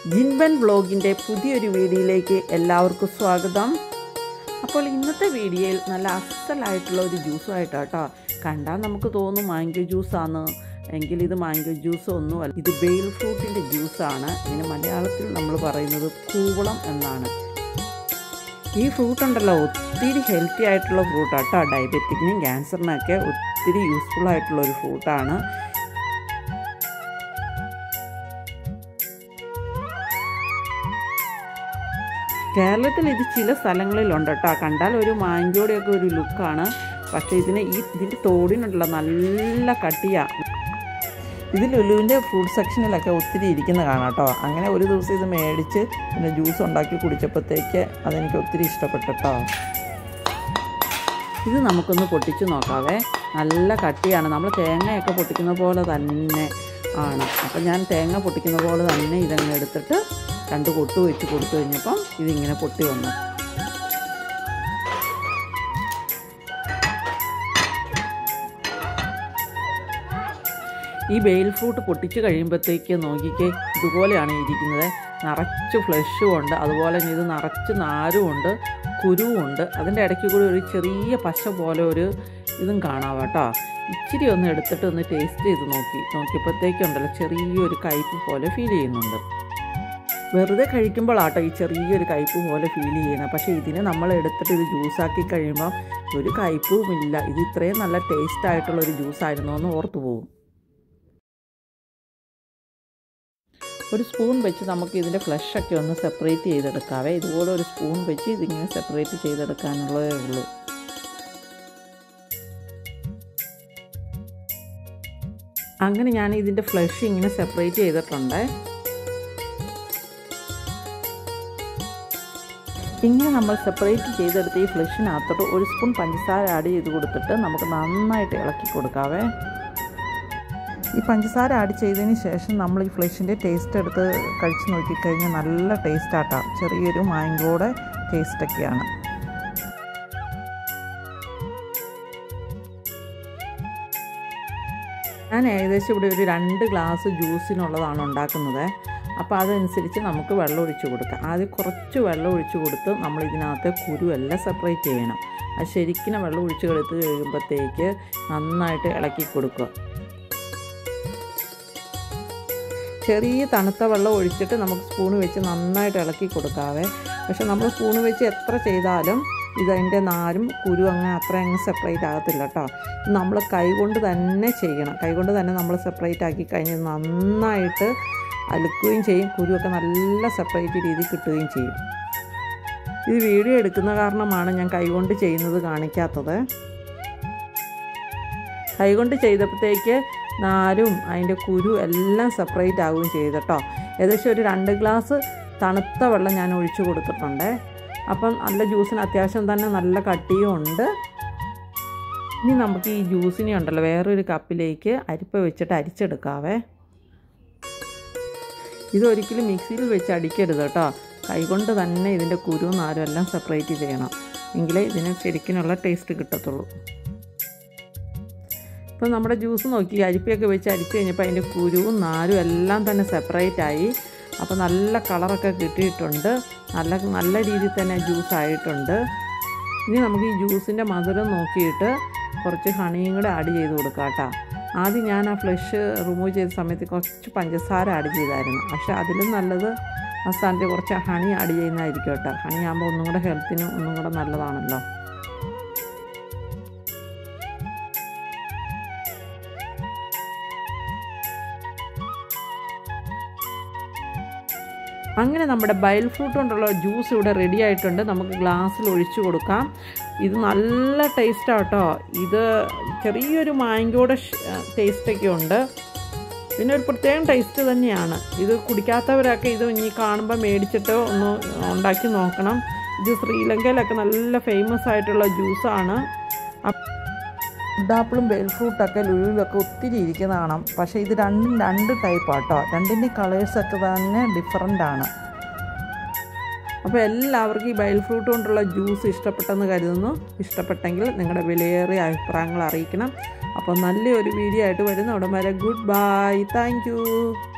ജിൻബൻ ബ്ലോഗിൻ്റെ പുതിയൊരു വീഡിയോയിലേക്ക് എല്ലാവർക്കും സ്വാഗതം അപ്പോൾ ഇന്നത്തെ വീഡിയോയിൽ നല്ല അസലായിട്ടുള്ള ഒരു ജ്യൂസുമായിട്ടാണ് കേട്ടോ കണ്ടാൽ നമുക്ക് തോന്നും മാംഗോ ജ്യൂസാണ് എങ്കിൽ ഇത് മാംഗോ ജ്യൂസ് ഒന്നുമല്ല ഇത് ബെയിൽ ഫ്രൂട്ടിൻ്റെ ജ്യൂസാണ് ഇതിന് മലയാളത്തിൽ നമ്മൾ പറയുന്നത് കൂവളം എന്നാണ് ഈ ഫ്രൂട്ട് ഉണ്ടല്ലോ ഒത്തിരി ഹെൽത്തി ആയിട്ടുള്ള ഫ്രൂട്ടാണ് കേട്ടോ ഡയബറ്റിക്കിനും ക്യാൻസറിനൊക്കെ ഒത്തിരി യൂസ്ഫുൾ ആയിട്ടുള്ള ഒരു ഫ്രൂട്ടാണ് കേരളത്തിൽ ഇത് ചില സ്ഥലങ്ങളിലുണ്ട് കേട്ടോ കണ്ടാൽ ഒരു മാഞ്ചോടെയൊക്കെ ഒരു ലുക്കാണ് പക്ഷേ ഇതിന് ഈ ഇതിൻ്റെ തോടിനുള്ള നല്ല കട്ടിയാണ് ഇത് ലുലുവിൻ്റെ ഫ്രൂട്ട് സെക്ഷനിലൊക്കെ ഒത്തിരി ഇരിക്കുന്ന കാണാം കേട്ടോ അങ്ങനെ ഒരു ദിവസം ഇത് മേടിച്ച് പിന്നെ ജ്യൂസ് ഉണ്ടാക്കി കുടിച്ചപ്പോഴത്തേക്ക് അതെനിക്ക് ഒത്തിരി ഇഷ്ടപ്പെട്ടു കേട്ടോ ഇത് നമുക്കൊന്ന് പൊട്ടിച്ച് നോക്കാവേ നല്ല കട്ടിയാണ് നമ്മൾ തേങ്ങയൊക്കെ പൊട്ടിക്കുന്ന പോലെ തന്നെ ആണ് അപ്പം ഞാൻ തേങ്ങ പൊട്ടിക്കുന്ന പോലെ തന്നെ ഇതങ്ങ് എടുത്തിട്ട് രണ്ട് കൊട്ട് വെച്ച് കൊടുത്തു കഴിഞ്ഞപ്പം ഇതിങ്ങനെ പൊട്ടി വന്നു ഈ ബെയിൽ ഫ്രൂട്ട് പൊട്ടിച്ച് കഴിയുമ്പോഴത്തേക്ക് നോക്കിക്കേ ഇതുപോലെയാണ് ഇരിക്കുന്നത് നിറച്ച് ഫ്ലഷും ഉണ്ട് അതുപോലെ തന്നെ ഇത് നിറച്ച് നാരും ഉണ്ട് കുരുവും ഉണ്ട് അതിൻ്റെ ഇടയ്ക്ക് കൂടി ഒരു ചെറിയ പശ പോലെ ഒരു ഇതും കാണാം കേട്ടോ ഇച്ചിരി ഒന്ന് എടുത്തിട്ട് ഒന്ന് ടേസ്റ്റ് ചെയ്ത് നോക്കി നോക്കിയപ്പോഴത്തേക്കുണ്ടല്ലോ ചെറിയൊരു കയ്പ്പ് പോലെ ഫീൽ ചെയ്യുന്നുണ്ട് വെറുതെ കഴിക്കുമ്പോഴാട്ടോ ഈ ചെറിയൊരു കയ്പ്പ് പോലെ ഫീൽ ചെയ്യുന്നത് പക്ഷേ ഇതിനെ നമ്മൾ എടുത്തിട്ട് ഇത് ജ്യൂസാക്കി കഴിയുമ്പോൾ ഒരു കയ്പ്പുമില്ല ഇത് ഇത്രയും നല്ല ടേസ്റ്റ് ആയിട്ടുള്ള ഒരു ജ്യൂസായിരുന്നു എന്ന് ഓർത്തു പോകും ഒരു സ്പൂൺ വെച്ച് നമുക്ക് ഇതിൻ്റെ ഫ്ലഷൊക്കെ ഒന്ന് സെപ്പറേറ്റ് ചെയ്തെടുക്കാവേ ഇതുപോലെ ഒരു സ്പൂൺ വെച്ച് ഇതിങ്ങനെ സെപ്പറേറ്റ് ചെയ്തെടുക്കാനുള്ളതേ ഉള്ളൂ അങ്ങനെ ഞാൻ ഇതിൻ്റെ ഫ്ലഷ് ഇങ്ങനെ സെപ്പറേറ്റ് ചെയ്തിട്ടുണ്ട് ഇങ്ങനെ നമ്മൾ സെപ്പറേറ്റ് ചെയ്തെടുത്ത് ഈ ഫ്ലഷിനകത്തോട്ട് ഒരു സ്പൂൺ പഞ്ചസാര ആഡ് ചെയ്ത് കൊടുത്തിട്ട് നമുക്ക് നന്നായിട്ട് ഇളക്കി കൊടുക്കാവേ ഈ പഞ്ചസാര ആഡ് ചെയ്തതിന് ശേഷം നമ്മൾ ഈ ഫ്ലഷിൻ്റെ ടേസ്റ്റ് എടുത്ത് കഴിച്ച് നോക്കിക്കഴിഞ്ഞാൽ നല്ല ടേസ്റ്റ് ആട്ടാ ചെറിയൊരു മാങ്കോടെ ടേസ്റ്റൊക്കെയാണ് ഞാൻ ഏകദേശം ഇവിടെ ഒരു രണ്ട് ഗ്ലാസ് ജ്യൂസിനുള്ളതാണ് ഉണ്ടാക്കുന്നത് അപ്പോൾ അതനുസരിച്ച് നമുക്ക് വെള്ളം ഒഴിച്ച് കൊടുക്കാം ആദ്യം കുറച്ച് വെള്ളം ഒഴിച്ച് കൊടുത്ത് നമ്മൾ ഇതിനകത്തെ കുരു എല്ലാം സെപ്പറേറ്റ് ചെയ്യണം അത് ശരിക്കും വെള്ളം ഒഴിച്ച് കൊടുത്ത് കഴിയുമ്പോഴത്തേക്ക് നന്നായിട്ട് ഇളക്കി കൊടുക്കുക ചെറിയ തണുത്ത വെള്ളം ഒഴിച്ചിട്ട് നമുക്ക് സ്പൂണ് വെച്ച് നന്നായിട്ട് ഇളക്കി കൊടുക്കാവേ പക്ഷെ നമ്മൾ സ്പൂണ് വെച്ച് എത്ര ചെയ്താലും ഇതതിൻ്റെ നാരും കുരു അങ്ങനെ അത്ര അങ്ങ് സെപ്പറേറ്റ് ആകത്തില്ല കേട്ടോ നമ്മൾ കൈകൊണ്ട് തന്നെ ചെയ്യണം കൈകൊണ്ട് തന്നെ നമ്മൾ സെപ്പറേറ്റ് ആക്കി കഴിഞ്ഞ് നന്നായിട്ട് അലുക്കുകയും ചെയ്യും കുരുവൊക്കെ നല്ല സെപ്പറേറ്റ് രീതി കിട്ടുകയും ചെയ്യും ഇത് വീഡിയോ എടുക്കുന്ന കാരണമാണ് ഞാൻ കൈകൊണ്ട് ചെയ്യുന്നത് കാണിക്കാത്തത് കൈകൊണ്ട് ചെയ്തപ്പോഴത്തേക്ക് നാരും അതിൻ്റെ കുരു എല്ലാം സെപ്പറേറ്റ് ആവുകയും ചെയ്തു കേട്ടോ ഏകദേശം ഒരു രണ്ട് ഗ്ലാസ് തണുത്ത വെള്ളം ഞാൻ ഒഴിച്ചു കൊടുത്തിട്ടുണ്ട് അപ്പം നല്ല ജ്യൂസിന് അത്യാവശ്യം തന്നെ നല്ല കട്ടിയും ഉണ്ട് ഇനി നമുക്ക് ഈ ജ്യൂസിനെ ഉണ്ടല്ലോ വേറൊരു കപ്പിലേക്ക് അരിപ്പ വെച്ചിട്ട് അരിച്ചെടുക്കാവേ ഇതൊരിക്കലും മിക്സിയിൽ വെച്ച് അടിക്കരുത് കേട്ടോ കൈകൊണ്ട് തന്നെ ഇതിൻ്റെ കുരു നാരും എല്ലാം സെപ്പറേറ്റ് ചെയ്യണം എങ്കിലേ ഇതിന് ശരിക്കിനുള്ള ടേസ്റ്റ് കിട്ടത്തുള്ളൂ ഇപ്പോൾ നമ്മുടെ ജ്യൂസ് നോക്കി അരിപ്പയൊക്കെ വെച്ച് അരിച്ച് കഴിഞ്ഞപ്പോൾ അതിൻ്റെ കുരുവും നാരും എല്ലാം തന്നെ സെപ്പറേറ്റ് ആയി അപ്പോൾ നല്ല കളറൊക്കെ കിട്ടിയിട്ടുണ്ട് നല്ല നല്ല രീതിയിൽ തന്നെ ജ്യൂസ് ആയിട്ടുണ്ട് ഇനി നമുക്ക് ഈ ജ്യൂസിൻ്റെ മധുരം നോക്കിയിട്ട് കുറച്ച് ഹണിയും കൂടെ ആഡ് ചെയ്ത് കൊടുക്കാം കേട്ടോ ആദ്യം ഞാൻ ആ ഫ്ലഷ് റിമൂവ് ചെയ്ത സമയത്ത് കുറച്ച് പഞ്ചസാര ആഡ് ചെയ്തായിരുന്നു പക്ഷേ അതിലും നല്ലത് ആ സ്ഥാനത്ത് കുറച്ച് ഹണി ആഡ് ചെയ്യുന്നതായിരിക്കും കേട്ടോ ഹണി ആകുമ്പോൾ ഒന്നും കൂടെ ഹെൽത്തിന് ഒന്നും കൂടെ നല്ലതാണല്ലോ അങ്ങനെ നമ്മുടെ ബയൽ ഫ്രൂട്ട് കൊണ്ടുള്ള ജ്യൂസ് ഇവിടെ റെഡി ആയിട്ടുണ്ട് നമുക്ക് ഗ്ലാസ്സിൽ ഒഴിച്ചു കൊടുക്കാം ഇത് നല്ല ടേസ്റ്റാണ് കേട്ടോ ഇത് ചെറിയൊരു മാങ്കോയുടെ ടേസ്റ്റൊക്കെ ഉണ്ട് പിന്നെ ഒരു പ്രത്യേകം ടേസ്റ്റ് തന്നെയാണ് ഇത് കുടിക്കാത്തവരൊക്കെ ഇത് ഇനി കാണുമ്പോൾ മേടിച്ചിട്ട് ഒന്ന് ഉണ്ടാക്കി നോക്കണം ഇത് ശ്രീലങ്കയിലൊക്കെ നല്ല ഫേമസ് ആയിട്ടുള്ള ജ്യൂസാണ് ഉഡാപ്പിളും ബെൽ ഫ്രൂട്ടൊക്കെ ലുലുവിലൊക്കെ ഒത്തിരി ഇരിക്കുന്ന കാണാം പക്ഷേ ഇത് രണ്ടും രണ്ട് ടൈപ്പാണ് കേട്ടോ രണ്ടിൻ്റെ കളേഴ്സൊക്കെ തന്നെ ഡിഫറെൻ്റ് ആണ് അപ്പോൾ എല്ലാവർക്കും ഈ ബയൽ ഫ്രൂട്ട് കൊണ്ടുള്ള ജ്യൂസ് ഇഷ്ടപ്പെട്ടെന്ന് കരുതുന്നു ഇഷ്ടപ്പെട്ടെങ്കിൽ നിങ്ങളുടെ വിലയേറിയ അഭിപ്രായങ്ങൾ അറിയിക്കണം അപ്പോൾ നല്ലൊരു വീഡിയോ ആയിട്ട് വരുന്ന ഉടൻ വരെ ഗുഡ് ബൈ താങ്ക്